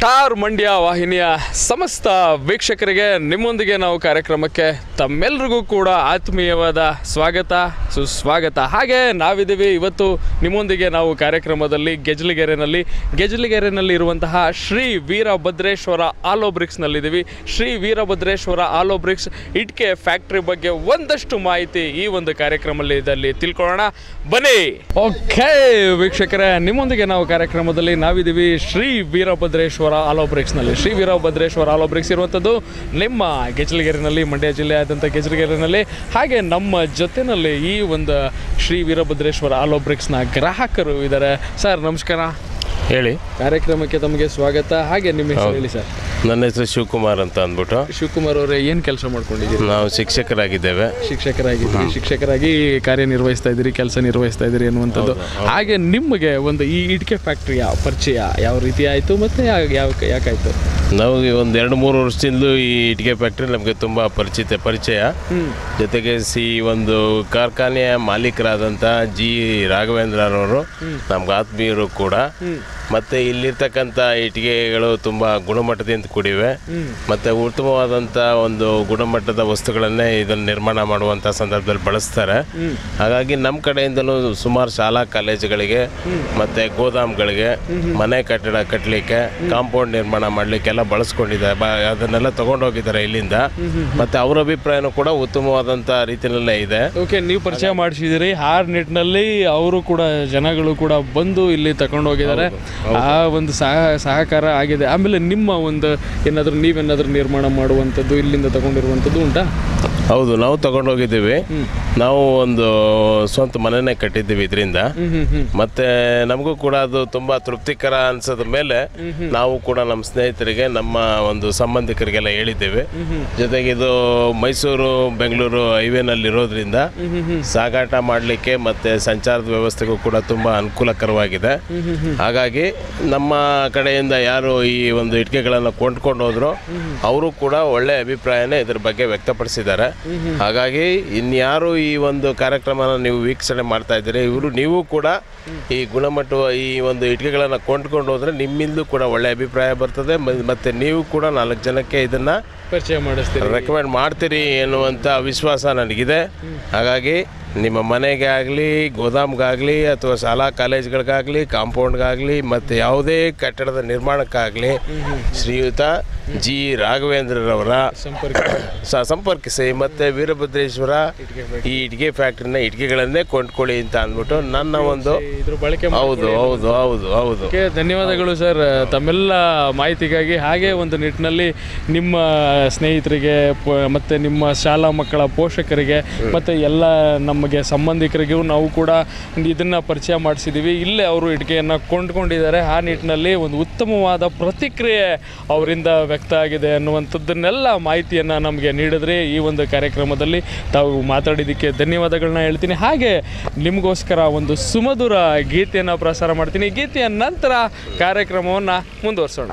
Star Mandya ವಾಹಿನಿಯ ಸಮಸ್ತ ವೀಕ್ಷಕರಿಗೆ ನಿಮ್ಮೊಂದಿಗೆ ನಾವು ಕಾರ್ಯಕ್ರಮಕ್ಕೆ ತಮ್ಮೆಲ್ರಿಗೂ ಕೂಡ ಆತ್ಮೀಯವಾದ ಸ್ವಾಗತ ಸುಸ್ವಾಗತ ಹಾಗೆ ನಾವಿದ್ದೀವಿ ಇವತ್ತು ನಿಮ್ಮೊಂದಿಗೆ ನಾವು ಕಾರ್ಯಕ್ರಮದಲ್ಲಿ ಗೆಜ್ಲಿಗೆರೆನಲ್ಲಿ ಗೆಜ್ಲಿಗೆರೆನಲ್ಲಿ ಇರುವಂತಹ ಶ್ರೀ ವೀರಭದ್ರೇಶ್ವರ ಆಲೋ ಬ್ರಿಕ್ಸ್ನಲ್ಲಿದ್ದೀವಿ ಶ್ರೀ ವೀರಭದ್ರೇಶ್ವರ ಆಲೋ ಬ್ರಿಕ್ಸ್ ಇಟ್ಕೆ ಫ್ಯಾಕ್ಟ್ರಿ ಬಗ್ಗೆ ಒಂದಷ್ಟು ಮಾಹಿತಿ ಈ ಒಂದು ಕಾರ್ಯಕ್ರಮದಲ್ಲಿ ತಿಳ್ಕೊಳ್ಳೋಣ ಬನ್ನಿ ಓಕೆ ವೀಕ್ಷಕರೇ ನಿಮ್ಮೊಂದಿಗೆ ನಾವು ಕಾರ್ಯಕ್ರಮದಲ್ಲಿ ನಾವಿದ್ದೀವಿ ಶ್ರೀ ವೀರಭದ್ರೇಶ್ವರ ಆಲೋ ಬ್ರಿಕ್ಸ್ನಲ್ಲಿ ಶ್ರೀ ವೀರಭದ್ರೇಶ್ವರ ಆಲೋ ಬ್ರಿಕ್ಸ್ ಇರುವಂಥದ್ದು ನಿಮ್ಮ ಗೆಜಲಗೆರೆನಲ್ಲಿ ಮಂಡ್ಯ ಜಿಲ್ಲೆ ಆದಂಥ ಗೆಜಲಗೆರೆನಲ್ಲಿ ಹಾಗೆ ನಮ್ಮ ಜೊತೆನಲ್ಲಿ ಈ ಒಂದು ಶ್ರೀ ವೀರಭದ್ರೇಶ್ವರ ಆಲೋ ಬ್ರಿಕ್ಸ್ನ ಗ್ರಾಹಕರು ಇದ್ದಾರೆ ಸರ್ ನಮಸ್ಕಾರ ಹೇಳಿ ಕಾರ್ಯಕ್ರಮಕ್ಕೆ ತಮಗೆ ಸ್ವಾಗತ ಹಾಗೆ ನಿಮ್ಮ ಹೆಸರು ಹೇಳಿ ಸರ್ ನನ್ನ ಹೆಸರು ಶಿವಕುಮಾರ್ ಅಂತ ಅಂದ್ಬಿಟ್ಟು ಶಿವಕುಮಾರ್ ಅವರೇ ಏನು ಕೆಲಸ ಮಾಡ್ಕೊಂಡಿದ್ದೀರಿ ನಾವು ಶಿಕ್ಷಕರಾಗಿದ್ದೇವೆ ಶಿಕ್ಷಕರಾಗಿದ್ದೀರಿ ಶಿಕ್ಷಕರಾಗಿ ಕಾರ್ಯನಿರ್ವಹಿಸ್ತಾ ಇದ್ದೀರಿ ಕೆಲಸ ನಿರ್ವಹಿಸ್ತಾ ಇದ್ದೀರಿ ಅನ್ನುವಂಥದ್ದು ಹಾಗೆ ನಿಮಗೆ ಒಂದು ಈ ಇಟ್ಕೆ ಫ್ಯಾಕ್ಟ್ರಿಯ ಪರಿಚಯ ಯಾವ ರೀತಿ ಆಯಿತು ಮತ್ತು ಯಾವ ಯಾಕಾಯಿತು ನಾವು ಒಂದು ಎರಡು ಮೂರು ವರ್ಷದಿಂದಲೂ ಈ ಇಟ್ಟಿಗೆ ಫ್ಯಾಕ್ಟ್ರಿ ನಮಗೆ ತುಂಬ ಪರಿಚಿತ ಪರಿಚಯ ಜೊತೆಗೆ ಸಿ ಒಂದು ಕಾರ್ಖಾನೆಯ ಮಾಲೀಕರಾದಂಥ ಜಿ ರಾಘವೇಂದ್ರರವರು ನಮ್ಗೆ ಆತ್ಮೀಯರು ಕೂಡ ಮತ್ತು ಇಲ್ಲಿರ್ತಕ್ಕಂಥ ಇಟ್ಟಿಗೆಗಳು ತುಂಬ ಗುಣಮಟ್ಟದಿಂದ ಕೂಡಿವೆ ಮತ್ತು ಉತ್ತಮವಾದಂಥ ಒಂದು ಗುಣಮಟ್ಟದ ವಸ್ತುಗಳನ್ನೇ ಇದನ್ನು ನಿರ್ಮಾಣ ಮಾಡುವಂಥ ಸಂದರ್ಭದಲ್ಲಿ ಬಳಸ್ತಾರೆ ಹಾಗಾಗಿ ನಮ್ಮ ಕಡೆಯಿಂದಲೂ ಸುಮಾರು ಶಾಲಾ ಕಾಲೇಜುಗಳಿಗೆ ಮತ್ತು ಗೋದಾಮ್ಗಳಿಗೆ ಮನೆ ಕಟ್ಟಡ ಕಟ್ಟಲಿಕ್ಕೆ ಕಾಂಪೌಂಡ್ ನಿರ್ಮಾಣ ಮಾಡಲಿಕ್ಕೆಲ್ಲ ಬಳಸ್ಕೊಂಡಿದ್ದಾರೆ ಬ ಅದನ್ನೆಲ್ಲ ತೊಗೊಂಡೋಗಿದ್ದಾರೆ ಇಲ್ಲಿಂದ ಮತ್ತು ಅವ್ರ ಅಭಿಪ್ರಾಯನೂ ಕೂಡ ಉತ್ತಮವಾದಂಥ ರೀತಿಯಲ್ಲೇ ಇದೆ ಓಕೆ ನೀವು ಪರಿಚಯ ಮಾಡಿಸಿದಿರಿ ಆ ನಿಟ್ಟಿನಲ್ಲಿ ಅವರು ಕೂಡ ಜನಗಳು ಕೂಡ ಬಂದು ಇಲ್ಲಿ ತಗೊಂಡು ಹೋಗಿದ್ದಾರೆ ಆ ಒಂದು ಸಹ ಸಹಕಾರ ಆಗಿದೆ ಆಮೇಲೆ ನಿಮ್ಮ ಒಂದು ಏನಾದರೂ ನೀವೇನಾದರೂ ನಿರ್ಮಾಣ ಮಾಡುವಂಥದ್ದು ಇಲ್ಲಿಂದ ತಗೊಂಡಿರುವಂಥದ್ದು ಉಂಟಾ ಹೌದು ನಾವು ತಗೊಂಡೋಗಿದ್ದೀವಿ ನಾವು ಒಂದು ಸ್ವಂತ ಮನೆನೇ ಕಟ್ಟಿದ್ದೀವಿ ಇದರಿಂದ ಮತ್ತು ನಮಗೂ ಕೂಡ ಅದು ತುಂಬ ತೃಪ್ತಿಕರ ಅನ್ಸದ ಮೇಲೆ ನಾವು ಕೂಡ ನಮ್ಮ ಸ್ನೇಹಿತರಿಗೆ ನಮ್ಮ ಒಂದು ಸಂಬಂಧಿಕರಿಗೆಲ್ಲ ಹೇಳಿದ್ದೇವೆ ಜೊತೆಗೆ ಇದು ಮೈಸೂರು ಬೆಂಗಳೂರು ಹೈವೇನಲ್ಲಿ ಇರೋದ್ರಿಂದ ಸಾಗಾಟ ಮಾಡಲಿಕ್ಕೆ ಮತ್ತು ಸಂಚಾರದ ವ್ಯವಸ್ಥೆಗೂ ಕೂಡ ತುಂಬ ಅನುಕೂಲಕರವಾಗಿದೆ ಹಾಗಾಗಿ ನಮ್ಮ ಕಡೆಯಿಂದ ಯಾರು ಈ ಒಂದು ಇಟ್ಟಿಗೆಗಳನ್ನು ಕೊಂಡ್ಕೊಂಡು ಹೋದ್ರು ಅವರು ಕೂಡ ಒಳ್ಳೆ ಅಭಿಪ್ರಾಯನೇ ಇದ್ರ ಬಗ್ಗೆ ವ್ಯಕ್ತಪಡಿಸಿದ್ದಾರೆ ಹಾಗಾಗಿ ಇನ್ಯಾರು ಈ ಒಂದು ಕಾರ್ಯಕ್ರಮನ ನೀವು ವೀಕ್ಷಣೆ ಮಾಡ್ತಾ ಇದ್ದೀರಿ ಇವರು ನೀವು ಕೂಡ ಈ ಗುಣಮಟ್ಟ ಈ ಒಂದು ಇಟ್ಟಿಗೆಗಳನ್ನು ಕೊಂಡ್ಕೊಂಡು ಹೋದ್ರೆ ನಿಮ್ಮಿಂದಲೂ ಕೂಡ ಒಳ್ಳೆ ಅಭಿಪ್ರಾಯ ಬರ್ತದೆ ಮ- ಮತ್ತೆ ನೀವು ಕೂಡ ನಾಲ್ಕು ಜನಕ್ಕೆ ಇದನ್ನ ಪರಿಚಯ ಮಾಡಿಸ್ತೀರಿ ರೆಕಮೆಂಡ್ ಮಾಡ್ತೀರಿ ಎನ್ನುವಂಥ ವಿಶ್ವಾಸ ನನಗಿದೆ ಹಾಗಾಗಿ ನಿಮ್ಮ ಮನೆಗೆ ಆಗಲಿ ಗೋದಾಮ್ಗಾಗಲಿ ಅಥವಾ ಶಾಲಾ ಕಾಲೇಜ್ಗಳಿಗಾಗಲಿ ಕಾಂಪೌಂಡ್ಗಾಗಲಿ ಮತ್ತು ಯಾವುದೇ ಕಟ್ಟಡದ ನಿರ್ಮಾಣಕ್ಕಾಗಲಿ ಶ್ರೀಯುತ ಜಿ ರಾಘವೇಂದ್ರರವರ ಸಂಪರ್ಕ ಸ ಸಂಪರ್ಕಿಸಿ ಮತ್ತು ವೀರಭದ್ರೇಶ್ವರ ಈ ಇಟ್ಟಿಗೆ ಫ್ಯಾಕ್ಟ್ರಿನ ಇಟ್ಟಿಗೆಗಳನ್ನೇ ಕೊಂಡ್ಕೊಳ್ಳಿ ಅಂತ ಅಂದ್ಬಿಟ್ಟು ನನ್ನ ಒಂದು ಇದ್ರ ಬಳಕೆ ಹೌದು ಹೌದು ಹೌದು ಹೌದು ಓಕೆ ಧನ್ಯವಾದಗಳು ಸರ್ ತಮ್ಮೆಲ್ಲ ಮಾಹಿತಿಗಾಗಿ ಹಾಗೆ ಒಂದು ನಿಟ್ಟಿನಲ್ಲಿ ನಿಮ್ಮ ಸ್ನೇಹಿತರಿಗೆ ಪ- ಮತ್ತೆ ನಿಮ್ಮ ಶಾಲಾ ಮಕ್ಕಳ ಪೋಷಕರಿಗೆ ಮತ್ತು ಎಲ್ಲ ನಮಗೆ ಸಂಬಂಧಿಕರಿಗೂ ನಾವು ಕೂಡ ಇದನ್ನು ಪರಿಚಯ ಮಾಡಿಸಿದ್ದೀವಿ ಇಲ್ಲೇ ಅವರು ಇಟ್ಕೆಯನ್ನು ಕೊಂಡ್ಕೊಂಡಿದ್ದಾರೆ ಆ ನಿಟ್ಟಿನಲ್ಲಿ ಒಂದು ಉತ್ತಮವಾದ ಪ್ರತಿಕ್ರಿಯೆ ಅವರಿಂದ ವ್ಯಕ್ತ ಆಗಿದೆ ಅನ್ನುವಂಥದ್ದನ್ನೆಲ್ಲ ಮಾಹಿತಿಯನ್ನು ನಮಗೆ ನೀಡಿದ್ರೆ ಈ ಒಂದು ಕಾರ್ಯಕ್ರಮದಲ್ಲಿ ತಾವು ಮಾತಾಡಿದ್ದಕ್ಕೆ ಧನ್ಯವಾದಗಳನ್ನ ಹೇಳ್ತೀನಿ ಹಾಗೆ ನಿಮಗೋಸ್ಕರ ಒಂದು ಸುಮಧುರ ಗೀತೆಯನ್ನು ಪ್ರಸಾರ ಮಾಡ್ತೀನಿ ಗೀತೆಯ ನಂತರ ಕಾರ್ಯಕ್ರಮವನ್ನು ಮುಂದುವರಿಸೋಣ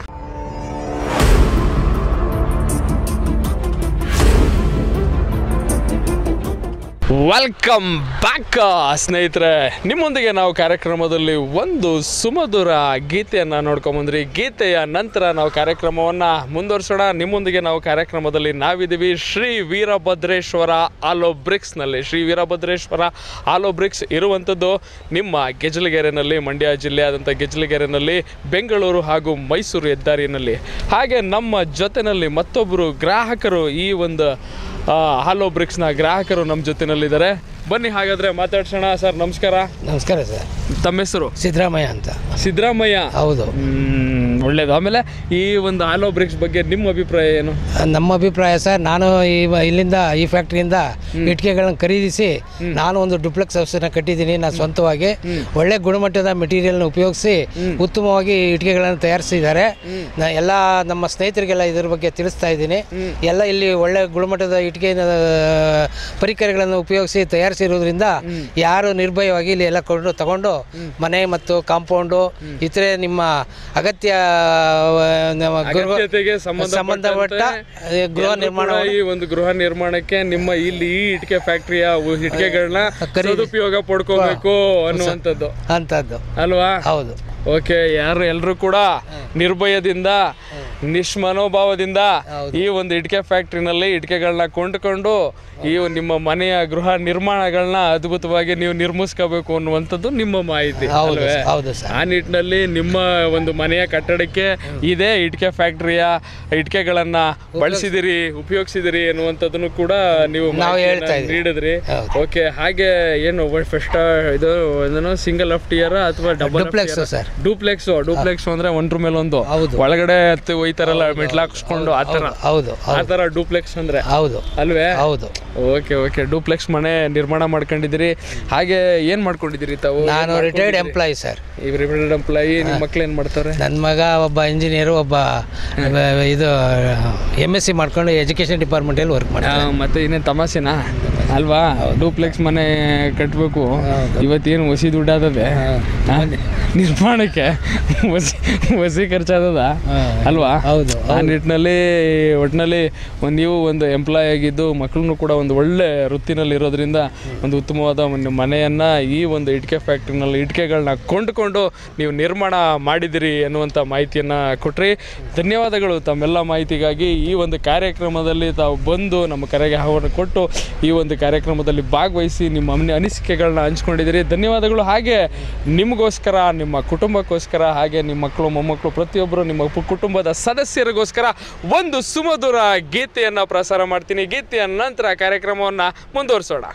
ವೆಲ್ಕಮ್ ಬ್ಯಾಕ್ ಸ್ನೇಹಿತರೆ ನಿಮ್ಮೊಂದಿಗೆ ನಾವು ಕಾರ್ಯಕ್ರಮದಲ್ಲಿ ಒಂದು ಸುಮಧುರ ಗೀತೆಯನ್ನು ನೋಡ್ಕೊಂಬಂದ್ರಿ ಗೀತೆಯ ನಂತರ ನಾವು ಕಾರ್ಯಕ್ರಮವನ್ನು ಮುಂದುವರಿಸೋಣ ನಿಮ್ಮೊಂದಿಗೆ ನಾವು ಕಾರ್ಯಕ್ರಮದಲ್ಲಿ ನಾವಿದ್ದೀವಿ ಶ್ರೀ ವೀರಭದ್ರೇಶ್ವರ ಆಲೋ ಬ್ರಿಕ್ಸ್ನಲ್ಲಿ ಶ್ರೀ ವೀರಭದ್ರೇಶ್ವರ ಆಲೋ ಬ್ರಿಕ್ಸ್ ಇರುವಂಥದ್ದು ನಿಮ್ಮ ಗೆಜಲಗೆರೆನಲ್ಲಿ ಮಂಡ್ಯ ಜಿಲ್ಲೆ ಆದಂಥ ಗೆಜಲಗೆರೆನಲ್ಲಿ ಬೆಂಗಳೂರು ಹಾಗೂ ಮೈಸೂರು ಹೆದ್ದಾರಿನಲ್ಲಿ ಹಾಗೆ ನಮ್ಮ ಜೊತೆನಲ್ಲಿ ಮತ್ತೊಬ್ಬರು ಗ್ರಾಹಕರು ಈ ಒಂದು ಆ, ಹಾಲೋ ಬ್ರಿಕ್ಸ್ನ ಗ್ರಾಹಕರು ನಮ್ಮ ಜೊತೆನಲ್ಲಿದ್ದಾರೆ ಬನ್ನಿ ಹಾಗಾದ್ರೆ ಮಾತಾಡ್ಸೋಣ ಸರ್ ನಮಸ್ಕಾರ ನಮಸ್ಕಾರ ಸರ್ ತಮ್ಮ ಹೆಸರು ಸಿದ್ದರಾಮಯ್ಯ ಅಂತ ಸಿದ್ದರಾಮಯ್ಯ ಹೌದು ಹ್ಮ್, ಒಳ್ಳೇದು ಆಮೇಲೆ ಈ ಒಂದು ಹಾಲೋ ಬ್ರಿಕ್ಸ್ ಬಗ್ಗೆ ನಿಮ್ಮ ಅಭಿಪ್ರಾಯ ಏನು ನಮ್ಮ ಅಭಿಪ್ರಾಯ ಸರ್ ನಾನು ಈ ಇಲ್ಲಿಂದ ಈ ಫ್ಯಾಕ್ಟ್ರಿಯಿಂದ ಇಟ್ಟಿಗೆಗಳನ್ನ ಖರೀದಿಸಿ ನಾನು ಒಂದು ಡುಪ್ಲೆಕ್ಸ್ ಹೌಸನ್ನ ಕಟ್ಟಿದ್ದೀನಿ ನಾನು ಸ್ವಂತವಾಗಿ ಒಳ್ಳೆ ಗುಣಮಟ್ಟದ ಮೆಟೀರಿಯಲ್ನ ಉಪಯೋಗಿಸಿ ಉತ್ತಮವಾಗಿ ಇಟ್ಟಿಗೆಗಳನ್ನು ತಯಾರಿಸಿದ್ದಾರೆ ನಾ ಎಲ್ಲ ನಮ್ಮ ಸ್ನೇಹಿತರಿಗೆಲ್ಲ ಇದ್ರ ಬಗ್ಗೆ ತಿಳಿಸ್ತಾ ಇದ್ದೀನಿ ಎಲ್ಲ ಇಲ್ಲಿ ಒಳ್ಳೆ ಗುಣಮಟ್ಟದ ಇಟ್ಟಿಗೆ ಪರಿಕರಗಳನ್ನು ಉಪಯೋಗಿಸಿ ತಯಾರಿಸಿರೋದ್ರಿಂದ ಯಾರು ನಿರ್ಭಯವಾಗಿ ಇಲ್ಲಿ ಎಲ್ಲ ಕೊಂಡು ತಗೊಂಡು ಮನೆ ಮತ್ತು ಕಾಂಪೌಂಡು ಇತರೆ ನಿಮ್ಮ ಅಗತ್ಯ ಆ, ನಮ್ಮ ಗೃಹ- ಅಗತ್ಯತೆಗೆ ಸಂಬಂಧಪಟ್ಟ ಸಂಬಂಧಪಟ್ಟಂತೆ ಗೃಹ ಎಲ್ರೂ ನಿರ್ಮಾಣ ಕೂಡ ಈ ಒಂದು ಗೃಹ ನಿರ್ಮಾಣಕ್ಕೆ ನಿಮ್ಮ ಇಲ್ಲಿ ಈ ಇಟ್ಟಿಗೆ ಫ್ಯಾಕ್ಟರಿಯ ಇಟ್ಟಿಗೆಗಳನ್ನ ಖರೀದಿ- ಸದುಪಯೋಗ ಪಡ್ಕೋಬೇಕು ಅನ್ನುವಂಥದ್ದು ಅಂಥದ್ದು ಅಲ್ವಾ ಹೌದು ಓಕೆ ಯಾರು ಎಲ್ಲರೂ ಕೂಡ ನಿರ್ಭಯದಿಂದ ನಿಷ್ಮನೋಭಾವದಿಂದ ಈ ಒಂದು ಇಟ್ಕೆ ಫ್ಯಾಕ್ಟ್ರಿನಲ್ಲಿ ಇಟ್ಕೆಗಳನ್ನ ಕೊಂಡುಕೊಂಡು ಈ ನಿಮ್ಮ ಮನೆಯ ಗೃಹ ನಿರ್ಮಾಣಗಳನ್ನ ಅದ್ಭುತವಾಗಿ ನೀವು ನಿರ್ಮಿಸ್ಕೋಬೇಕು ಅನ್ನುವಂಥದ್ದು ನಿಮ್ಮ ಮಾಹಿತಿ ಹೌದು ಅಲ್ವೇ ಹೌದು ಸರ್ ಆ ನಿಟ್ಟಿನಲ್ಲಿ ನಿಮ್ಮ ಒಂದು ಮನೆಯ ಕಟ್ಟಡಕ್ಕೆ ಇದೇ ಇಟ್ಕೆ ಫ್ಯಾಕ್ಟರಿಯ ಇಟ್ಕೆಗಳನ್ನ ಬಳಸಿದಿರಿ ಉಪಯೋಗಿಸಿದಿರಿ ಅನ್ನುವಂಥದ್ದನ್ನು ಕೂಡ ನೀವು ನಾವು ಮಾಹಿತಿಯನ್ನ ಹೇಳ್ತಾ ಇದ್ದೀವಿ. ನೀಡಿದ್ರಿ ಹೌದು. ಓಕೆ ಹಾಗೆ ಏನು ಫಸ್ಟ್ ಇದು ಏನು ಸಿಂಗಲ್ ಆಫ್ ಟಿಯರ್ ಅಥವಾ double duplex sir duplex duplex ಅಂದ್ರೆ ಒಂದ್ರ ಮೇಲೆ ಒಂದು ಹೌದು. ಒಳಗಡೆ ಹತ್ತಿ ಒಯ್ತಾರಲ್ಲ ಮೆಟ್ಲಾಕ್ಸ್ಕೊಂಡು ಆ ತರ ಹೌದು ಆ ತರ ಡೂಪ್ಲೆಕ್ಸ್ ಅಂದ್ರೆ ಹೌದು ಅಲ್ವೇ ಹೌದು ಓಕೆ ಓಕೆ ಡೂಪ್ಲೆಕ್ಸ್ ಮನೆ ನಿರ್ಮಾಣ ಮಾಡ್ಕೊಂಡಿದ್ದೀರಿ ಹಾಗೆ ಏನ್ ಮಾಡ್ಕೊಂಡಿದ್ದೀರಿ ತಾವು ನಾನು ರಿಟೈರ್ಡ್ ಎಂಪ್ಲಾಯಿ ಸರ್ ಈ ರಿಟೈರ್ಡ್ ಎಂಪ್ಲಾಯಿ ನಿಮ್ಮ ಮಕ್ಳು ಏನ್ ಮಾಡ್ತಾರೆ ನನ್ನ ಮಗ ಒಬ್ಬ ಇಂಜಿನಿಯರು ಒಬ್ಬ ಇದು ಎಮ್ ಎಸ್ ಸಿ ಮಾಡ್ಕೊಂಡು ಎಜುಕೇಷನ್ ಡಿಪಾರ್ಟ್ಮೆಂಟಲ್ಲಿ ವರ್ಕ್ ಮಾಡಿ ಆ, ಮತ್ತೆ ಇನ್ನೇನು ತಮಾಷೆನಾ ಅಲ್ವಾ ಡೂಪ್ಲೆಕ್ಸ್ ಮನೆ ಕಟ್ಟಬೇಕು ಇವತ್ತೇನು ಹೊಸಿ ದುಡ್ಡಾದದೆ ಆ? ನಿರ್ಮಾಣಕ್ಕೆ ಹೊಸಿ ಹೊಸಿ ಖರ್ಚಾದದ ಅಲ್ವಾ ಹೌದು, ಆ ನಿಟ್ಟಿನಲ್ಲಿ ಒಟ್ಟಿನಲ್ಲಿ ಒಂದು ನೀವು ಒಂದು ಎಂಪ್ಲಾಯ್ ಆಗಿದ್ದು ಮಕ್ಕಳನ್ನು ಕೂಡ ಒಂದು ಒಳ್ಳೆ ವೃತ್ತಿನಲ್ಲಿ ಇರೋದ್ರಿಂದ ಒಂದು ಉತ್ತಮವಾದ ಒಂದು ಮನೆಯನ್ನು ಈ ಒಂದು ಇಟ್ಕೆ ಫ್ಯಾಕ್ಟ್ರಿನಲ್ಲಿ ಇಟ್ಕೆಗಳನ್ನ ಕೊಂಡುಕೊಂಡು ನೀವು ನಿರ್ಮಾಣ ಮಾಡಿದಿರಿ ಅನ್ನುವಂಥ ಮಾಹಿತಿಯನ್ನು ಕೊಟ್ರಿ ಧನ್ಯವಾದಗಳು ತಮ್ಮೆಲ್ಲ ಮಾಹಿತಿಗಾಗಿ ಈ ಒಂದು ಕಾರ್ಯಕ್ರಮದಲ್ಲಿ ತಾವು ಬಂದು ನಮ್ಮ ಕರೆಗೆ ಆಹ್ವಾನ ಕೊಟ್ಟು ಈ ಒಂದು ಕಾರ್ಯಕ್ರಮದಲ್ಲಿ ಭಾಗವಹಿಸಿ ನಿಮ್ಮ ಅನಿ- ಅನಿಸಿಕೆಗಳನ್ನ ಹಂಚ್ಕೊಂಡಿದ್ದೀರಿ ಧನ್ಯವಾದಗಳು ಹಾಗೆ ನಿಮಗೋಸ್ಕರ ನಿಮ್ಮ ಕುಟುಂಬಕ್ಕೋಸ್ಕರ ಹಾಗೆ ನಿಮ್ಮ ಮಕ್ಕಳು ಮೊಮ್ಮಕ್ಕಳು ಪ್ರತಿಯೊಬ್ಬರು ನಿಮ್ಮ ಪು- ಕುಟುಂಬದ ಸದಸ್ಯರಿಗೋಸ್ಕರ ಒಂದು ಸುಮಧುರ ಗೀತೆಯನ್ನು ಪ್ರಸಾರ ಮಾಡ್ತೀನಿ ಗೀತೆಯ ನಂತರ ಕಾರ್ಯಕ್ರಮವನ್ನು ಮುಂದುವರಿಸೋಣ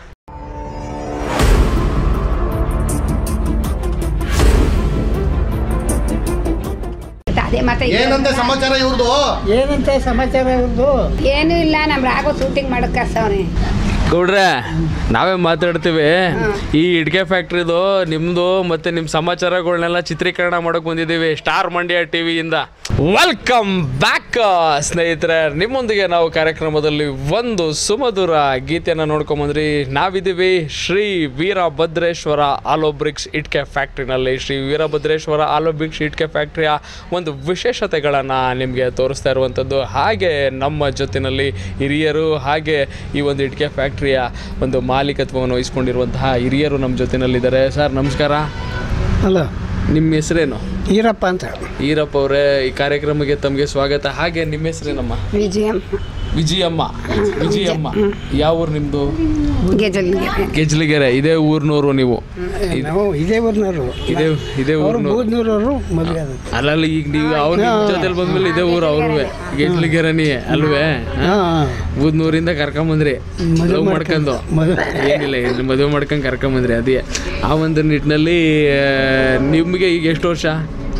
ಅದೇ ಮತ್ತೆ ಏನಂತೆ ಸಮಾಚಾರ ಇವ್ರದು ಏನಂತೆ ಸಮಾಚಾರ ಇವ್ರದ್ದು ಏನೂ ಇಲ್ಲ ನಮ್ಮ ರಾಘವ ಶೂಟಿಂಗ್ ಮಾಡಕ್ ಕರ್ಸವ್ನೆ ಗೌಡ್ರೆ ನಾವೇ ಮಾತಾಡ್ತೀವಿ ಈ ಇಡ್ಕೆ ಫ್ಯಾಕ್ಟ್ರಿದು ನಿಮ್ಮದು ಮತ್ತೆ ನಿಮ್ಮ ಸಮಾಚಾರಗಳನ್ನೆಲ್ಲ ಚಿತ್ರೀಕರಣ ಮಾಡೋಕೆ ಬಂದಿದ್ದೀವಿ ಸ್ಟಾರ್ ಮಂಡ್ಯ ಟಿವಿಯಿಂದ ವೆಲ್ಕಮ್ ಬ್ಯಾಕ್ ಸ್ನೇಹಿತರೆ ನಿಮ್ಮೊಂದಿಗೆ ನಾವು ಕಾರ್ಯಕ್ರಮದಲ್ಲಿ ಒಂದು ಸುಮಧುರ ಗೀತೆಯನ್ನು ನೋಡ್ಕೊಂಬಂದ್ರಿ ನಾವಿದ್ದೀವಿ ಶ್ರೀ ವೀರಭದ್ರೇಶ್ವರ ಆಲೋ ಬ್ರಿಕ್ಸ್ ಇಟ್ಕೆ ಫ್ಯಾಕ್ಟ್ರಿನಲ್ಲಿ ಶ್ರೀ ವೀರಭದ್ರೇಶ್ವರ ಆಲೋ ಬ್ರಿಕ್ಸ್ ಇಟ್ಕೆ ಫ್ಯಾಕ್ಟ್ರಿಯ ಒಂದು ವಿಶೇಷತೆಗಳನ್ನು ನಿಮಗೆ ತೋರಿಸ್ತಾ ಇರುವಂಥದ್ದು ಹಾಗೆ ನಮ್ಮ ಜೊತೆಯಲ್ಲಿ ಹಿರಿಯರು ಹಾಗೆ ಈ ಒಂದು ಇಟ್ಕೆ ಫ್ಯಾಕ್ಟ್ರಿಯ ಒಂದು ಮಾಲೀಕತ್ವವನ್ನು ವಹಿಸ್ಕೊಂಡಿರುವಂತಹ ಹಿರಿಯರು ನಮ್ಮ ಜೊತೆನಲ್ಲಿದ್ದಾರೆ ಸರ್ ನಮಸ್ಕಾರ ಅಲ್ಲ ನಿಮ್ಮ ಹೆಸರೇನು ಈರಪ್ಪ ಅಂತ ಈರಪ್ಪ ಅವರೇ ಈ ಕಾರ್ಯಕ್ರಮಕ್ಕೆ ತಮಗೆ ಸ್ವಾಗತ ಹಾಗೆ ನಿಮ್ಮ ಹೆಸರೇನಮ್ಮ ವಿಜಯಂ ವಿಜಯಮ್ಮ ವಿಜಯಮ್ಮ ಯಾವ ಊರು ನಿಮ್ಮದು ಗೆಜಲ್ಗೆರೆ ಗೆಜ್ಲಿಗೆರೆ ಇದೇ ಊರ್ನೂರು ನೀವು ನಾವು ಇದೇ ಊರಿನವರು ಇದೇ ಇದೇ ಅವರು ಊರ್ನೂರು ಬೂದ್ನೂರವರು ಮದುವೆ ಆದದ್ದು ಅಲ್ಲಲ್ಲ ಈಗ ನೀವು ಅವ್ರ ನಿಮ್ಮ ಜೊತೆಲಿ ಬಂದ್ಮೇಲೆ ಇದೇ ಊರು ಅವ್ರುವೆ ಗೆಜ್ಲಿಗೆರೆನಿ ಅಲ್ವೇ ಹಾಂ ಬೂದ್ನೂರಿಂದ ಕರ್ಕೊಂಬಂದ್ರಿ ಮದುವೆ ಮಾಡ್ಕೊಂಡು ಮದುವೆ ಏನಿಲ್ಲ ಇಲ್ಲಿ ಮದುವೆ ಮಾಡ್ಕೊಂಡು ಕರ್ಕೊಂಬಂದ್ರಿ ಅದೇ ಆ ಒಂದು ನಿಟ್ಟಿನಲ್ಲಿ ಆ, ನಿಮಗೆ ಈಗ ಎಷ್ಟು ವರ್ಷ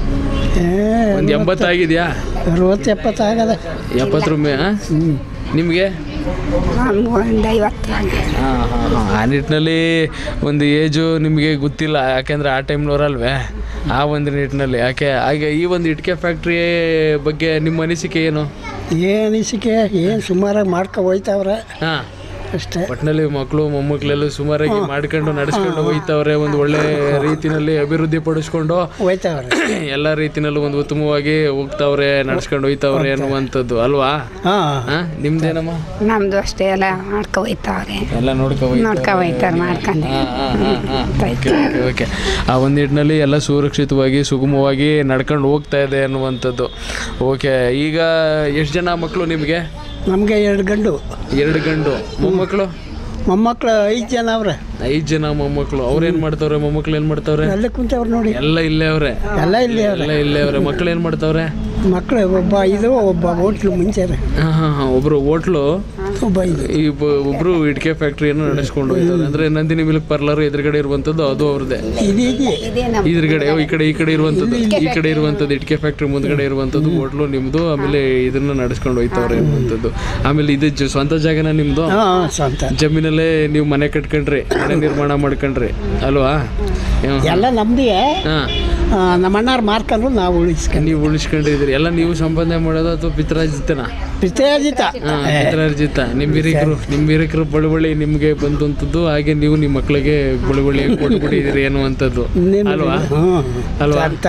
ಒಂದು ಎಂಬತ್ತಾಗಿದೆಯಾ ಅರವತ್ತು ಎಪ್ಪತ್ತು ಆಗದ ಎಪ್ಪತ್ತು ರೂಪಾಯಿ ನಿಮಗೆ ನಮ್ಗೆ ಒಂದು ಐವತ್ತು ಹಾಂ ಹಾಂ ಹಾಂ ಆ ನಿಟ್ಟಿನಲ್ಲಿ ಒಂದು ಏಜು ನಿಮಗೆ ಗೊತ್ತಿಲ್ಲ ಯಾಕೆಂದರೆ ಆ ಟೈಮ್ನವರಲ್ವೇ ಆ ಒಂದು ನಿಟ್ಟಿನಲ್ಲಿ ಯಾಕೆ ಹಾಗೆ ಈ ಒಂದು ಇಟ್ಕೆ ಫ್ಯಾಕ್ಟ್ರಿ ಬಗ್ಗೆ ನಿಮ್ಮ ಅನಿಸಿಕೆ ಏನು ಏನು ಅನಿಸಿಕೆ ಏನು ಸುಮಾರಾಗಿ ಮಾಡ್ಕೊ ಹೋಯ್ತಾವ್ರೆ ಹಾಂ ಅಷ್ಟೇ ಒಟ್ಟಿನಲ್ಲಿ ಮಕ್ಕಳು ಮೊಮ್ಮಕ್ಕಳೆಲ್ಲ ಸುಮಾರಾಗಿ ಮಾಡ್ಕೊಂಡು ನಡೆಸ್ಕೊಂಡು ಹೋಯ್ತವ್ರೆ ಒಂದು ಒಳ್ಳೆ ರೀತಿನಲ್ಲಿ ಅಭಿವೃದ್ಧಿ ಪಡಿಸ್ಕೊಂಡು ಹೋಯ್ತಾವ್ರೆ ಎಲ್ಲ ರೀತಿನಲ್ಲೂ ಒಂದು ಉತ್ತಮವಾಗಿ ಹೋಗ್ತಾವ್ರೆ ನಡ್ಸ್ಕೊಂಡು ಹೋಯ್ತವ್ರೆ ಅನ್ನುವಂಥದ್ದು ಅಲ್ವಾ ಹಾಂ ಹಾಂ ನಿಮ್ದೇನಮ್ಮ ನಮ್ದು ಅಷ್ಟೇ ಎಲ್ಲ ಮಾಡ್ಕೊ ಹೋಯ್ತಾವ್ರೆ ಎಲ್ಲ ನೋಡ್ಕೊ ನೋಡ್ಕೊ ಹೋಯ್ತಾರೆ ಮಾಡ್ಕೊಂಡು ಓಕೆ ಓಕೆ ಓಕೆ ಆ ಒಂದು ನಿಟ್ಟಿನಲ್ಲಿ ಎಲ್ಲ ಸುರಕ್ಷಿತವಾಗಿ ಸುಗಮವಾಗಿ ನಡ್ಕೊಂಡು ಹೋಗ್ತಾ ಇದೆ ಅನ್ನುವಂಥದ್ದು ಓಕೆ ಈಗ ಎಷ್ಟು ಜನ ಮಕ್ಕಳು ನಿಮಗೆ ನಮಗೆ ಎರಡು ಗಂಡು ಎರಡು ಗಂಡು ಮೊಮ್ಮಕ್ಕಳು ಮೊಮ್ಮಕ್ಳು ಐದು ಜನ ಅವ್ರೆ ಐದು ಜನ ಮೊಮ್ಮಕ್ಕಳು ಅವ್ರು ಏನು ಮಾಡ್ತಾವ್ರೆ ಮೊಮ್ಮಕ್ಕಳು ಏನು ಮಾಡ್ತಾವ್ರೆ ಅಲ್ಲೇ ಕುಂತವ್ರು ನೋಡಿ ಎಲ್ಲ ಇಲ್ಲೇ ಅವ್ರೆ ಎಲ್ಲ ಇಲ್ಲಿ ಅವ್ರೆ ಎಲ್ಲ ಇಲ್ಲೇ ಅವ್ರೆ ಮಕ್ಕಳು ಏನು ಮಾಡ್ತಾವ್ರೆ ಮಕ್ಕಳು ಒಬ್ಬ ಇದು ಒಬ್ಬ ಹೋಟ್ಲು ಮುಂಚೆ ಹಾಂ ಹಾಂ ಹಾಂ ಒಬ್ಬರು ಹೋಟ್ಲು ಒಬ್ಬ ಇದು ಈ ಒಬ್ಬ- ಒಬ್ರು ಇಟ್ಕೆ ಫ್ಯಾಕ್ಟ್ರಿಯನ್ನು ನಡೆಸ್ಕೊಂಡು ಹೋಗ್ತಾರೆ ಅಂದರೆ ನಂದಿನಿ ಮಿಲ್ಕ್ ಪಾರ್ಲರ್ ಎದುರುಗಡೆ ಇರುವಂಥದ್ದು ಅದು ಅವ್ರದ್ದೇ ಇದೀಗೆ ಇದೇ ನಮ್ಮ ಇದ್ರಗಡೆ ಈ ಕಡೆ ಈ ಕಡೆ ಇರುವಂಥದ್ದು ಈ ಕಡೆ ಇರುವಂಥದ್ದು ಇಟ್ಕೆ ಫ್ಯಾಕ್ಟ್ರಿ ಮುಂದ್ಗಡೆ ಇರುವಂಥದ್ದು ಹೋಟ್ಲು ನಿಮ್ಮದು ಆಮೇಲೆ ಇದನ್ನ ನಡೆಸ್ಕೊಂಡು ಹೋಯ್ತವ್ರೆ ಇರುವಂಥದ್ದು ಆಮೇಲೆ ಇದು ಜ- ಸ್ವಂತ ಜಾಗನ ನಿಮ್ಮದು ಹಾಂ ಸ್ವಂತ ಜಮೀನಲ್ಲೇ ನೀವು ಮನೆ ಕಟ್ಕೊಂಡ್ರಿ ಮನೆ ನಿರ್ಮಾಣ ಮಾಡ್ಕೊಂಡ್ರಿ ಅಲ್ವಾ ಎಲ್ಲ ನಮ್ದೇ ಹಾಂ ನಮ್ಮ ಅಣ್ಣಾರು ಮಾರ್ಕೊಂಡ್ರು ನಾವು ಉಳಿಸ್ಕೊಂಡು ನೀವು ಉಳಿಸ್ಕೊಂಡಿದ್ರಿ ಎಲ್ಲ ನೀವು ಸಂಪಾದನೆ ಮಾಡೋದು ಅಥವಾ ಪಿತ್ರಾರ್ಜಿತನ ಪಿತ್ರಾಜಿತ ಹಾಂ ಪಿತ್ರಾರ್ಜಿತ ನಿಮ್ಮ ಹಿರಿಕರು ನಿಮ್ಮ ಹಿರಿಕರು ಬಳುವಳಿ ನಿಮಗೆ ಬಂದಂಥದ್ದು ಹಾಗೆ ನೀವು ನಿಮ್ಮ ಮಕ್ಕಳಿಗೆ ಬಳುವಳಿ ಕೊಟ್ಬಿಟ್ಟಿದ್ದೀರಿ ಅನ್ನುವಂಥದ್ದು ಅಲ್ವಾ ಹ್ಞೂ ಅಲ್ವಾ ಅಂತಾನೆ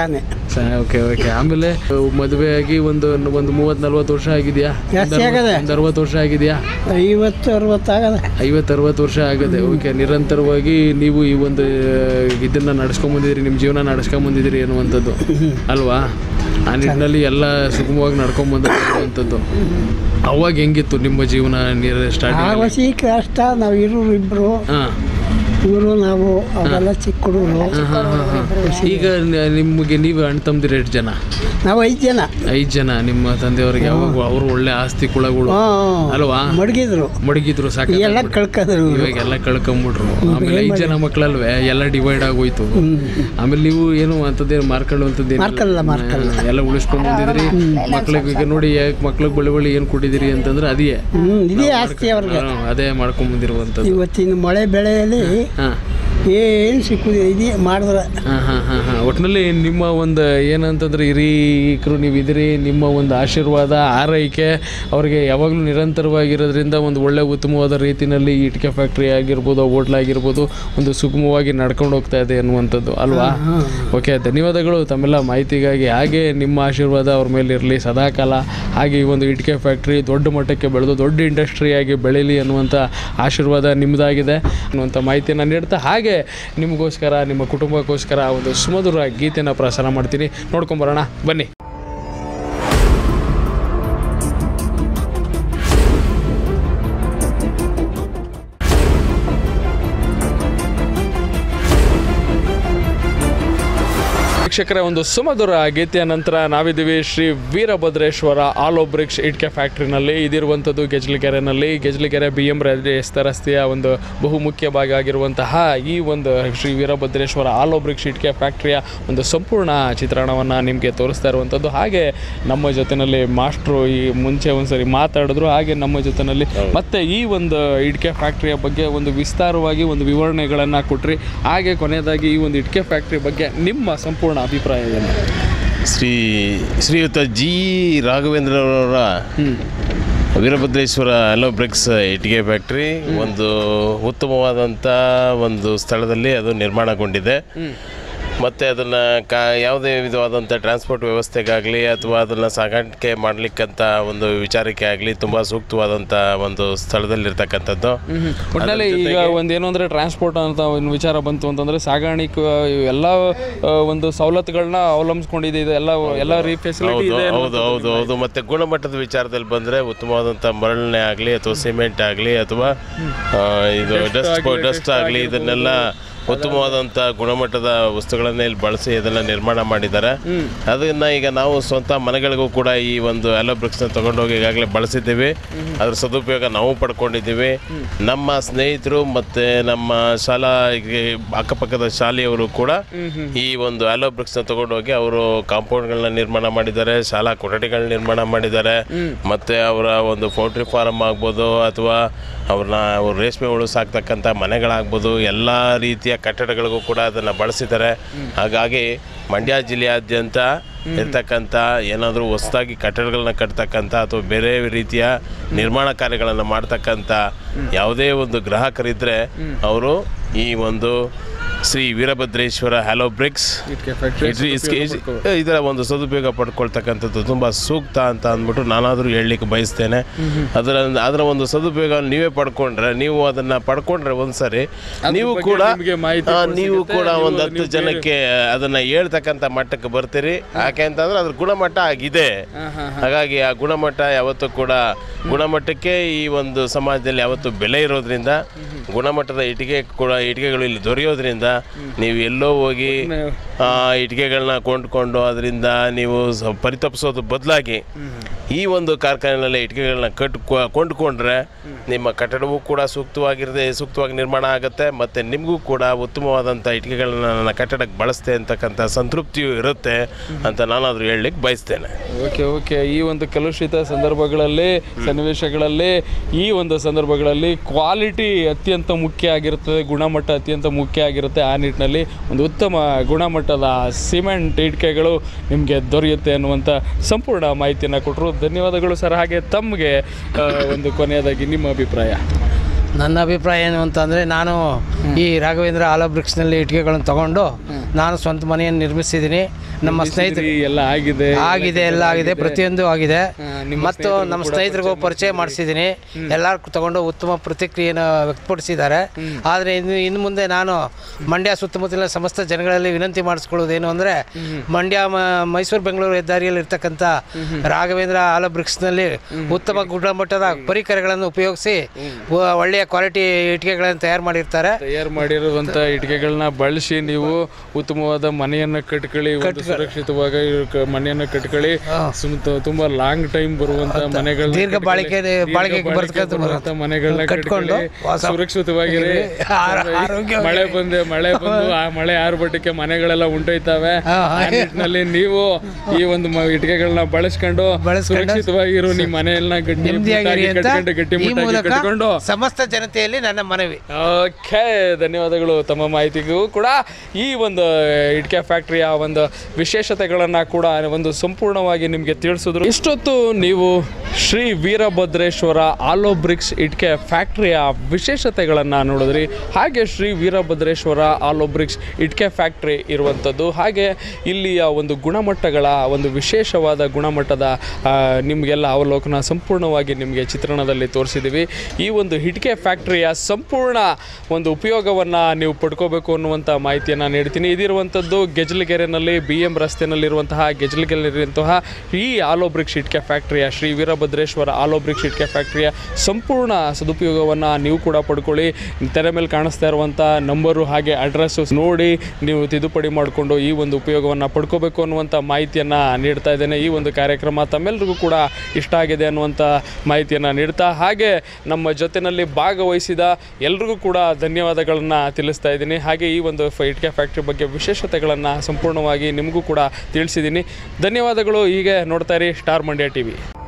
ಓಕೆ ಓಕೆ ಆಮೇಲೆ ಮದುವೆ ಆಗಿ ಒಂದು ಒಂದು ಮೂವತ್ತು ನಲ್ವತ್ತು ವರ್ಷ ಆಗಿದೆಯಾ ಜಾಸ್ತಿ ಆಗದೆ. ಒಂದು ಅರವತ್ತು ವರ್ಷ ಆಗಿದೆಯಾ ಐವತ್ತು ಅರವತ್ತಾಗದ ಐವತ್ತು ಅರವತ್ತು ವರ್ಷ ಆಗದೆ ಓಕೆ ನಿರಂತರವಾಗಿ ನೀವು ಈ ಒಂದು ಇದನ್ನ ನಡ್ಸ್ಕೊಂಬಂದಿದ್ದೀರಿ ನಿಮ್ಮ ಜೀವನ ನಡ್ಸ್ಕೊಂಬಂದಿದ್ದೀರಿ ಅನ್ನುವಂಥದ್ದು ಅಲ್ವಾ ಆ ನಿಟ್ಟಿನಲ್ಲಿ ಎಲ್ಲ ಸುಗಮವಾಗಿ ನಡ್ಕೊಂಬಂದಿರುವಂಥದ್ದು ಅವಾಗ ಹೆಂಗಿತ್ತು ನಿಮ್ಮ ಜೀವನ ಸ್ಟಾರ್ಟಿಂಗ್ ಆವಸಿ ಕಷ್ಟ ನಾವು ಇರೋರು ಇಬ್ಬರು ಹಾಂ ಇವರು ನಾವು ಅವೆಲ್ಲ ಚಿಕ್ಕ ಹುಡುಗರು ಈಗ ನ- ನಿಮಗೆ ನೀವು ಅಣ್ಣ ತಮ್ಮದಿರ ಎಷ್ಟು ಜನ ನಾವು ಐದು ಜನ ಐದು ಜನ ನಿಮ್ಮ ತಂದೆಯವ್ರಿಗೆ ಯಾವಾಗ ಅವರು ಒಳ್ಳೆ ಆಸ್ತಿ ಕುಳಗಳು ಹಾಂ ಅಲ್ವಾ ಮಡಗಿದ್ರು ಮಡಗಿದ್ರು ಸಾಕ ಎಲ್ಲ ಕಳ್ಕದ್ರು ಇವ್ರು. ಇವಾಗ ಎಲ್ಲ ಕಳ್ಕೊಂಬಿಟ್ರು ಆಮೇಲೆ ಐದು ಜನ ಮಕ್ಕಳಲ್ವೇ ಎಲ್ಲ ಡಿವೈಡ್ ಆಗೋಯ್ತು ಆಮೇಲೆ ನೀವು ಏನು ಅಂಥದ್ದೇನು ಮಾರ್ಕೊಳ್ಳುವಂಥದ್ದು ಮಾರ್ಕಲ್ಲ, ಮಾರ್ಕಲ್ಲ. ಎಲ್ಲ ಉಳಿಸ್ಕೊಂಡು ಬಂದಿದ್ರಿ ಮಕ್ಳಿಗೆ ಈಗ ನೋಡಿ ಯಾಕೆ ಮಕ್ಳಿಗೆ ಬಳಿ ಬಳಿ ಏನು ಕೊಟ್ಟಿದ್ದೀರಿ ಅಂತಂದ್ರೆ ಅದೇ ಹ್ಞೂ ಇದೇ ಆಸ್ತಿ ಅವ್ರಿಗೆ ಹಾ, ಅದೇ ಮಾಡ್ಕೊಂಡ್ ಬಂದಿರುವಂಥದ್ದು ಇವತ್ತಿನ ಮಳೆ ಬೆಳೆಯಲ್ಲಿ ಹಾಂ ಏನು ಸಿಕ್ಕುದಿಲ್ಲ ಇದೇ ಮಾಡಿದ್ರೆ ಹಾಂ ಹಾಂ ಹಾಂ ಹಾಂ ಒಟ್ಟಿನಲ್ಲಿ ನಿಮ್ಮ ಒಂದು ಏನಂತಂದ್ರೆ ಹಿರೀಕರು ನೀವು ಇದ್ದೀರಿ ನಿಮ್ಮ ಒಂದು ಆಶೀರ್ವಾದ ಆರೈಕೆ ಅವರಿಗೆ ಯಾವಾಗಲೂ ನಿರಂತರವಾಗಿರೋದ್ರಿಂದ ಒಂದು ಒಳ್ಳೆ ಉತ್ತಮವಾದ ರೀತಿಯಲ್ಲಿ ಈ ಇಟ್ಕೆ ಫ್ಯಾಕ್ಟ್ರಿ ಆಗಿರ್ಬೋದು ಹೋಟ್ಲ್ ಆಗಿರ್ಬೋದು ಒಂದು ಸುಗಮವಾಗಿ ನಡ್ಕೊಂಡು ಹೋಗ್ತಾ ಇದೆ ಅನ್ನುವಂಥದ್ದು ಅಲ್ವಾ ಓಕೆ ಧನ್ಯವಾದಗಳು ತಮ್ಮೆಲ್ಲ ಮಾಹಿತಿಗಾಗಿ ಹಾಗೆ ನಿಮ್ಮ ಆಶೀರ್ವಾದ ಅವ್ರ ಮೇಲೆ ಇರಲಿ ಸದಾಕಾಲ ಹಾಗೆ ಈ ಒಂದು ಇಟ್ಕೆ ಫ್ಯಾಕ್ಟ್ರಿ ದೊಡ್ಡ ಮಟ್ಟಕ್ಕೆ ಬೆಳೆದು ದೊಡ್ಡ ಇಂಡಸ್ಟ್ರಿಯಾಗಿ ಬೆಳೀಲಿ ಅನ್ನುವಂಥ ಆಶೀರ್ವಾದ ನಿಮ್ಮದಾಗಿದೆ ಅನ್ನುವಂಥ ಮಾಹಿತಿಯನ್ನು ನೀಡ್ತಾ ಹಾಗೆ ನಿಮಗೋಸ್ಕರ ನಿಮ್ಮ ಕುಟುಂಬಕ್ಕೋಸ್ಕರ ಒಂದು ಸುಮಧುರ ಗೀತೆನ ಪ್ರಸಾರ ಮಾಡ್ತೀನಿ ನೋಡ್ಕೊಂಬರೋಣ ಬನ್ನಿ ವೀಕ್ಷಕರೇ ಒಂದು ಸುಮಧುರ ಗೀತೆಯ ನಂತರ ನಾವಿದ್ದೀವಿ ಶ್ರೀ ವೀರಭದ್ರೇಶ್ವರ ಆಲೋ ಬ್ರಿಕ್ಸ್ ಇಟ್ಕೆ ಫ್ಯಾಕ್ಟ್ರಿನಲ್ಲಿ ಇದಿರುವಂಥದ್ದು ಗೆಜ್ಲಿಗೆರೆನಲ್ಲಿ ಗೆಜ್ಲಿಗೆರೆ ಬಿ ಎಂ ರಸ್ತೆ ರಸ್ತೆಯ ಒಂದು ಬಹುಮುಖ್ಯ ಭಾಗ ಆಗಿರುವಂತಹ ಈ ಒಂದು ಶ್ರೀ ವೀರಭದ್ರೇಶ್ವರ ಆಲೋ ಬ್ರಿಕ್ಸ್ ಇಟ್ಕೆ ಫ್ಯಾಕ್ಟ್ರಿಯ ಒಂದು ಸಂಪೂರ್ಣ ಚಿತ್ರಣವನ್ನು ನಿಮಗೆ ತೋರಿಸ್ತಾ ಇರುವಂಥದ್ದು ಹಾಗೆ ನಮ್ಮ ಜೊತೆಯಲ್ಲಿ ಮಾಸ್ಟ್ರು ಈ ಮುಂಚೆ ಒಂದ್ಸರಿ ಮಾತಾಡಿದ್ರು ಹಾಗೆ ನಮ್ಮ ಜೊತೆಯಲ್ಲಿ ಮತ್ತೆ ಈ ಒಂದು ಇಟ್ಕೆ ಫ್ಯಾಕ್ಟ್ರಿಯ ಬಗ್ಗೆ ಒಂದು ವಿಸ್ತಾರವಾಗಿ ಒಂದು ವಿವರಣೆಗಳನ್ನು ಕೊಟ್ರಿ ಹಾಗೆ ಕೊನೆಯದಾಗಿ ಈ ಒಂದು ಇಟ್ಕೆ ಫ್ಯಾಕ್ಟ್ರಿ ಬಗ್ಗೆ ನಿಮ್ಮ ಸಂಪೂರ್ಣ ಅಭಿಪ್ರಾಯ ಏನು ಶ್ರೀ ಶ್ರೀಯುತ ಜಿ ರಾಘವೇಂದ್ರರವರ ವೀರಭದ್ರೇಶ್ವರ ಅಲೋ ಬ್ರಿಕ್ಸ್ ಇಟ್ಟಿಗೆ ಫ್ಯಾಕ್ಟ್ರಿ ಒಂದು ಉತ್ತಮವಾದಂಥ ಒಂದು ಸ್ಥಳದಲ್ಲಿ ಅದು ನಿರ್ಮಾಣಗೊಂಡಿದೆ ಮತ್ತು ಅದನ್ನು ಕಾ ಯಾವುದೇ ವಿಧವಾದಂಥ ಟ್ರಾನ್ಸ್ಪೋರ್ಟ್ ವ್ಯವಸ್ಥೆಗಾಗಲಿ ಅಥವಾ ಅದನ್ನು ಸಾಗಾಣಿಕೆ ಮಾಡಲಿಕ್ಕಂಥ ಒಂದು ವಿಚಾರಕ್ಕೆ ಆಗಲಿ ತುಂಬ ಸೂಕ್ತವಾದಂಥ ಒಂದು ಸ್ಥಳದಲ್ಲಿರ್ತಕ್ಕಂಥದ್ದು ಒಟ್ಟಿನಲ್ಲಿ ಈಗ ಒಂದು ಏನು ಅಂದರೆ ಟ್ರಾನ್ಸ್ಪೋರ್ಟ್ ಅಂತ ಒಂದು ವಿಚಾರ ಬಂತು ಅಂತಂದರೆ ಸಾಗಾಣಿಕೆ ಎಲ್ಲ ಆ, ಒಂದು ಸವಲತ್ತುಗಳನ್ನ ಅವಲಂಬಿಸ್ಕೊಂಡಿದೆ ಇದು ಎಲ್ಲ ಎಲ್ಲ ರೀ ಫೆಸಿಲಿಟಿ ಹೌದು ಇದೆ ಹೌದು ಹೌದು ಹೌದು ಮತ್ತು ಗುಣಮಟ್ಟದ ವಿಚಾರದಲ್ಲಿ ಬಂದರೆ ಉತ್ತಮವಾದಂಥ ಮರಳನೆ ಆಗಲಿ ಅಥವಾ ಸಿಮೆಂಟ್ ಆಗಲಿ ಅಥವಾ ಆ, ಇದು ಡಸ್ಟ್ ಡಸ್ಟ್ ಆಗಲಿ ಇದನ್ನೆಲ್ಲ ಉತ್ತಮವಾದಂಥ ಗುಣಮಟ್ಟದ ವಸ್ತುಗಳನ್ನೇ ಇಲ್ಲಿ ಬಳಸಿ ಇದನ್ನು ನಿರ್ಮಾಣ ಮಾಡಿದ್ದಾರೆ ಅದನ್ನು ಈಗ ನಾವು ಸ್ವಂತ ಮನೆಗಳಿಗೂ ಕೂಡ ಈ ಒಂದು ಅಲೋ ಬ್ರಿಕ್ಸ್ನ ತೊಗೊಂಡೋಗಿ ಈಗಾಗಲೇ ಬಳಸಿದ್ದೀವಿ ಅದ್ರ ಸದುಪಯೋಗ ನಾವು ಪಡ್ಕೊಂಡಿದ್ದೀವಿ ನಮ್ಮ ಸ್ನೇಹಿತರು ಮತ್ತು ನಮ್ಮ ಶಾಲಾ ಈಗ ಅಕ್ಕಪಕ್ಕದ ಶಾಲೆಯವರು ಕೂಡ ಈ ಒಂದು ಅಲೋ ಬ್ರಿಕ್ಸ್ನ ತಗೊಂಡೋಗಿ ಅವರು ಕಾಂಪೌಂಡ್ಗಳನ್ನ ನಿರ್ಮಾಣ ಮಾಡಿದ್ದಾರೆ ಶಾಲಾ ಕೊಠಡಿಗಳನ್ನ ನಿರ್ಮಾಣ ಮಾಡಿದ್ದಾರೆ ಮತ್ತು ಅವರ ಒಂದು ಪೌಲ್ಟ್ರಿ ಫಾರಮ್ ಆಗ್ಬೋದು ಅಥವಾ ಅವ್ರನ್ನ ಅವ್ರು ರೇಷ್ಮೆ ಹುಳು ಸಾಕ್ತಕ್ಕಂಥ ಮನೆಗಳಾಗ್ಬೋದು ಎಲ್ಲ ರೀತಿಯ ಕಟ್ಟಡಗಳಿಗೂ ಕೂಡ ಅದನ್ನು ಬಳಸಿದ್ದಾರೆ ಹಾಗಾಗಿ ಮಂಡ್ಯ ಜಿಲ್ಲೆಯಾದ್ಯಂತ ಇರ್ತಕ್ಕಂಥ ಏನಾದರೂ ಹೊಸದಾಗಿ ಕಟ್ಟಡಗಳನ್ನ ಕಟ್ತಕ್ಕಂಥ ಅಥವಾ ಬೇರೆ ರೀತಿಯ ನಿರ್ಮಾಣ ಕಾರ್ಯಗಳನ್ನು ಮಾಡ್ತಕ್ಕಂಥ ಯಾವುದೇ ಒಂದು ಗ್ರಾಹಕರಿದ್ದರೆ ಅವರು ಈ ಒಂದು ಶ್ರೀ ವೀರಭದ್ರೇಶ್ವರ ಹ್ಯಾಲೋ ಬ್ರಿಕ್ಸ್ ಇಟ್ಕೆ ಫ್ಯಾಕ್ಟ್ರಿ ಇದ್ರಿ- ಇಸ್ಕೆ- ಇಸ್- ಇದರ ಒಂದು ಸದುಪಯೋಗ ಪಡ್ಕೊಳ್ತಕ್ಕಂಥದ್ದು ತುಂಬ ಸೂಕ್ತ ಅಂತ ಅಂದ್ಬಿಟ್ಟು ನಾನಾದರೂ ಹೇಳಲಿಕ್ಕೆ ಬಯಸ್ತೇನೆ ಅದರ ಅದರ ಒಂದು ಸದುಪಯೋಗ ನೀವೇ ಪಡ್ಕೊಂಡ್ರೆ ನೀವು ಅದನ್ನು ಪಡ್ಕೊಂಡ್ರೆ ಒಂದ್ಸರಿ ನೀವು ಬಗ್ಗೆ ಕೂಡ ನಿಮ್ಗೆ ಮಾಹಿತಿ ಆ, ಕೂಡ ನೀವು ಸಿಗುತ್ತೆ. ಕೂಡ ನೀವು- ಒಂದು ಹತ್ತು ನೀವು ಜನಕ್ಕೆ ಅದನ್ನು ಹೇಳ್ತಕ್ಕಂಥ ಮಟ್ಟಕ್ಕೆ ಬರ್ತೀರಿ ಯಾಕೆ ಅಂತಂದ್ರೆ ಅದ್ರ ಗುಣಮಟ್ಟ ಆಗಿದೆ ಹಾಗಾಗಿ ಆ ಗುಣಮಟ್ಟ ಯಾವತ್ತೂ ಕೂಡ ಗುಣಮಟ್ಟಕ್ಕೆ ಈ ಒಂದು ಸಮಾಜದಲ್ಲಿ ಯಾವತ್ತೂ ಬೆಲೆ ಇರೋದ್ರಿಂದ ಗುಣಮಟ್ಟದ ಇಟ್ಟಿಗೆ ಕೂಡ ಇಟ್ಟಿಗೆಗಳು ಇಲ್ಲಿ ದೊರೆಯೋದ್ರಿಂದ ನೀವು ಎಲ್ಲೋ ಹೋಗಿ ಆ, ಇಟ್ಟಿಗೆಗಳನ್ನ ಕೊಂಡ್ಕೊಂಡು ಅದರಿಂದ ನೀವು ಸ- ಪರಿತಪಿಸೋದು ಬದಲಾಗಿ ಈ ಒಂದು ಕಾರ್ಖಾನೆಯಲ್ಲಿ ಇಟ್ಟಿಗೆಗಳನ್ನ ಕಟ್ ಕೊಂಡ್ಕೊಂಡ್ರೆ ನಿಮ್ಮ ಕಟ್ಟಡವೂ ಕೂಡ ಸೂಕ್ತವಾಗಿರದೆ ಸೂಕ್ತವಾಗಿ ನಿರ್ಮಾಣ ಆಗುತ್ತೆ ಮತ್ತು ನಿಮಗೂ ಕೂಡ ಉತ್ತಮವಾದಂಥ ಇಟ್ಟಿಗೆಗಳನ್ನ ನನ್ನ ಕಟ್ಟಡಕ್ಕೆ ಬಳಸ್ತೆ ಅಂತಕ್ಕಂಥ ಸಂತೃಪ್ತಿಯೂ ಇರುತ್ತೆ ಅಂತ ನಾನಾದರೂ ಹೇಳಲಿಕ್ಕೆ ಬಯಸ್ತೇನೆ ಓಕೆ ಓಕೆ ಈ ಒಂದು ಕಲುಷಿತ ಸಂದರ್ಭಗಳಲ್ಲಿ ಸನ್ನಿವೇಶಗಳಲ್ಲಿ ಈ ಒಂದು ಸಂದರ್ಭಗಳಲ್ಲಿ ಕ್ವಾಲಿಟಿ ಅತ್ಯಂತ ಮುಖ್ಯ ಆಗಿರುತ್ತದೆ ಗುಣಮಟ್ಟ ಅತ್ಯಂತ ಮುಖ್ಯ ಆಗಿರುತ್ತೆ ಆ ನಿಟ್ಟಿನಲ್ಲಿ ಒಂದು ಉತ್ತಮ ಗುಣಮಟ್ಟದ ಸಿಮೆಂಟ್ ಇಟ್ಕೆಗಳು ನಿಮಗೆ ದೊರೆಯುತ್ತೆ ಅನ್ನುವಂಥ ಸಂಪೂರ್ಣ ಮಾಹಿತಿಯನ್ನು ಕೊಟ್ಟರು ಧನ್ಯವಾದಗಳು ಸರ್ ಹಾಗೆ ತಮಗೆ ಆ, ಒಂದು ಕೊನೆಯದಾಗಿ ನಿಮ್ಮ ಅಭಿಪ್ರಾಯ ನನ್ನ ಅಭಿಪ್ರಾಯ ಏನು ಅಂತಂದರೆ ನಾನು ಈ ರಾಘವೇಂದ್ರ ಆಲೋ ಬ್ರಿಕ್ಸ್ನಲ್ಲಿ ಇಟ್ಟಿಗೆಗಳನ್ನು ತಗೊಂಡು ನಾನು ಸ್ವಂತ ಮನೆಯನ್ನು ನಿರ್ಮಿಸಿದ್ದೀನಿ ನಮ್ಮ ಸ್ನೇಹಿತರು ಈ ಎಲ್ಲ ಆಗಿದೆ ಆಗಿದೆ ಎಲ್ಲ ಆಗಿದೆ ಪ್ರತಿಯೊಂದು ಆಗಿದೆ ನಿಮ್ಮ ಮತ್ತು ನಮ್ಮ ಸ್ನೇಹಿತರಿಗೂ ಪರಿಚಯ ಮಾಡಿಸಿದ್ದೀನಿ ಎಲ್ಲರೂ ತಗೊಂಡು ಉತ್ತಮ ಪ್ರತಿಕ್ರಿಯೆಯನ್ನು ವ್ಯಕ್ತಪಡಿಸಿದ್ದಾರೆ ಆದರೆ ಇನ್ನು ಇನ್ನು ಮುಂದೆ ನಾನು ಮಂಡ್ಯ ಸುತ್ತಮುತ್ತಲಿನ ಸಮಸ್ತ ಜನಗಳಲ್ಲಿ ವಿನಂತಿ ಮಾಡಿಸ್ಕೊಳ್ಳೋದೇನು ಅಂದರೆ ಮಂಡ್ಯ ಮ- ಮೈಸೂರು ಬೆಂಗಳೂರು ಹೆದ್ದಾರಿಯಲ್ಲಿ ಇರ್ತಕ್ಕಂಥ ರಾಘವೇಂದ್ರ ಆಲೋ ಬ್ರಿಕ್ಸ್ನಲ್ಲಿ ಉತ್ತಮ ಗುಣಮಟ್ಟದ ಪರಿಕರಗಳನ್ನು ಉಪಯೋಗಿಸಿ ಒ- ಒಳ್ಳೆಯ ಕ್ವಾಲಿಟಿ ಇಟ್ಟಿಗೆಗಳನ್ನು ತಯಾರು ಮಾಡಿರ್ತಾರೆ ತಯಾರು ಮಾಡಿರುವಂತ ಇಟ್ಟಿಗೆಗಳನ್ನ ಬಳಸಿ ನೀವು ಉತ್ತಮವಾದ ಮನೆಯನ್ನ ಕಟ್ಕೊಳ್ಳಿ ಒಂದು ಸುರಕ್ಷಿತವಾಗಿ ಕ- ಮನೆಯನ್ನ ಕಟ್ಕೊಳ್ಳಿ ಸುಮ್ತ- ತುಂಬಾ ಲಾಂಗ್ ಟೈಮ್ ಬರುವಂತ ಮನೆಗಳನ್ನ ದೀರ್ಘ ಕಟ್ಕೊಳ್ಳಿ. ಬಾಳಿಕೆ- ದೀರ್ಘ ಬಾಳಿಕೆಗೆ ಬಾಳಿಕೆ ಬರ್ತಕ್ಕಂಥ ಬರುವಂತ ಮನೆಗಳನ್ನ ಕಟ್ಕೊಂಡು ಕಟ್ಕೊಳ್ಳಿ ವಾಸ- ಸುರಕ್ಷಿತವಾಗಿರಿ ಆರ- ಆರೋಗ್ಯವಾಗಿ- ಮಳೆ ಬಂದೆ ಮಳೆ ಬಂದು ಆ ಮಳೆ ಆರ್ಭಟಕ್ಕೆ ಮನೆಗಳೆಲ್ಲ ಉಂಟೋಯ್ತವೆ ಹಾ, ಆ ನಿಟ್ಟಿನಲ್ಲಿ ನೀವು ಈ ಒಂದು ಮ- ಇಟ್ಟಿಗೆಗಳನ್ನ ಬಳಸ್ಕೊಂಡು ಬಳಸ್ಕೊಂಡು ಸುರಕ್ಷಿತವಾಗಿರು ನಿಮ್ಮ ಮನೆಯನ್ನ ಗಟ್ಟಿ ನೆಮ್ಮದಿಯಾಗಿರಿ ಮುಟ್ಟಾಗಿ ಅಂತ ಕಟ್ಕೊಂಡು ಗಟ್ಟಿ ಈ ಮುಟ್ಟಾಗಿ ಮೂಲಕ ಕಟ್ಕೊಂಡು ಸಮಸ್ತ ಜನತೆಯಲ್ಲಿ ನನ್ನ ಮನವಿ ಓಕೆ ಧನ್ಯವಾದಗಳು ತಮ್ಮ ಮಾಹಿತಿಗೂ ಕೂಡ ಈ ಒಂದು ಇಟ್ಕೆ ಫ್ಯಾಕ್ಟ್ರಿಯ ಒಂದು ವಿಶೇಷತೆಗಳನ್ನು ಕೂಡ ಒಂದು ಸಂಪೂರ್ಣವಾಗಿ ನಿಮಗೆ ತಿಳಿಸಿದ್ರು ಇಷ್ಟೊತ್ತು ನೀವು ಶ್ರೀ ವೀರಭದ್ರೇಶ್ವರ ಆಲೋ ಬ್ರಿಕ್ಸ್ ಇಟ್ಕೆ ಫ್ಯಾಕ್ಟ್ರಿಯ ವಿಶೇಷತೆಗಳನ್ನು ನೋಡಿದ್ರಿ ಹಾಗೆ ಶ್ರೀ ವೀರಭದ್ರೇಶ್ವರ ಆಲೋ ಬ್ರಿಕ್ಸ್ ಇಟ್ಕೆ ಫ್ಯಾಕ್ಟ್ರಿ ಇರುವಂಥದ್ದು ಹಾಗೆ ಇಲ್ಲಿಯ ಒಂದು ಗುಣಮಟ್ಟಗಳ ಒಂದು ವಿಶೇಷವಾದ ಗುಣಮಟ್ಟದ ಆ, ನಿಮಗೆಲ್ಲ ಅವಲೋಕನ ಸಂಪೂರ್ಣವಾಗಿ ನಿಮಗೆ ಚಿತ್ರಣದಲ್ಲಿ ತೋರಿಸಿದ್ದೀವಿ ಈ ಒಂದು ಹಿಟ್ಕೆ ಫ್ಯಾಕ್ಟ್ರಿಯ ಸಂಪೂರ್ಣ ಒಂದು ಉಪಯೋಗವನ್ನು ನೀವು ಪಡ್ಕೋಬೇಕು ಅನ್ನುವಂಥ ಮಾಹಿತಿಯನ್ನು ನೀಡ್ತೀನಿ ಇದಿರುವಂಥದ್ದು ಗೆಜಲಗೆರೆನಲ್ಲಿ ಬಿ ಎಂ ರಸ್ತೆನಲ್ಲಿರುವಂತಹ ಗೆಜಲಗೆರೆಯಂತಹ ಈ ಆಲೋ ಬ್ರಿಕ್ಸ್ ಇಟ್ಕೆ ಫ್ಯಾಕ್ಟ್ರಿಯ ಶ್ರೀ ವೀರಭದ್ರೇಶ್ವರ ಆಲೋ ಬ್ರಿಕ್ಸ್ ಇಟ್ಕೆ ಫ್ಯಾಕ್ಟ್ರಿಯ ಸಂಪೂರ್ಣ ಸದುಪಯೋಗವನ್ನು ನೀವು ಕೂಡ ಪಡ್ಕೊಳ್ಳಿ ತೆರೆ ಮೇಲೆ ಕಾಣಿಸ್ತಾ ಇರುವಂಥ ನಂಬರು ಹಾಗೆ ಅಡ್ರೆಸ್ಸು ನೋಡಿ ನೀವು ತಿದ್ದುಪಡಿ ಮಾಡಿಕೊಂಡು ಈ ಒಂದು ಉಪಯೋಗವನ್ನು ಪಡ್ಕೋಬೇಕು ಅನ್ನುವಂಥ ಮಾಹಿತಿಯನ್ನು ನೀಡ್ತಾ ಇದ್ದೇನೆ ಈ ಒಂದು ಕಾರ್ಯಕ್ರಮ ತಮ್ಮೆಲ್ಲರಿಗೂ ಕೂಡ ಇಷ್ಟ ಆಗಿದೆ ಅನ್ನುವಂಥ ಮಾಹಿತಿಯನ್ನು ನೀಡ್ತಾ ಹಾಗೆ ನಮ್ಮ ಜೊತೆಯಲ್ಲಿ ಭಾಗವಹಿಸಿದ ಎಲ್ರಿಗೂ ಕೂಡ ಧನ್ಯವಾದಗಳನ್ನು ತಿಳಿಸ್ತಾ ಇದ್ದೀನಿ ಹಾಗೆ ಈ ಒಂದು ಫ- ಇಟ್ಕೆ ಫ್ಯಾಕ್ಟ್ರಿ ಬಗ್ಗೆ ವಿಶೇಷತೆಗಳನ್ನು ಸಂಪೂರ್ಣವಾಗಿ ನಿಮಗೂ ಕೂಡ ತಿಳಿಸಿದ್ದೀನಿ ಧನ್ಯವಾದಗಳು ಹೀಗೆ ನೋಡ್ತಾ ಇರಿ ಸ್ಟಾರ್ ಮಂಡ್ಯ ಟಿ ವಿ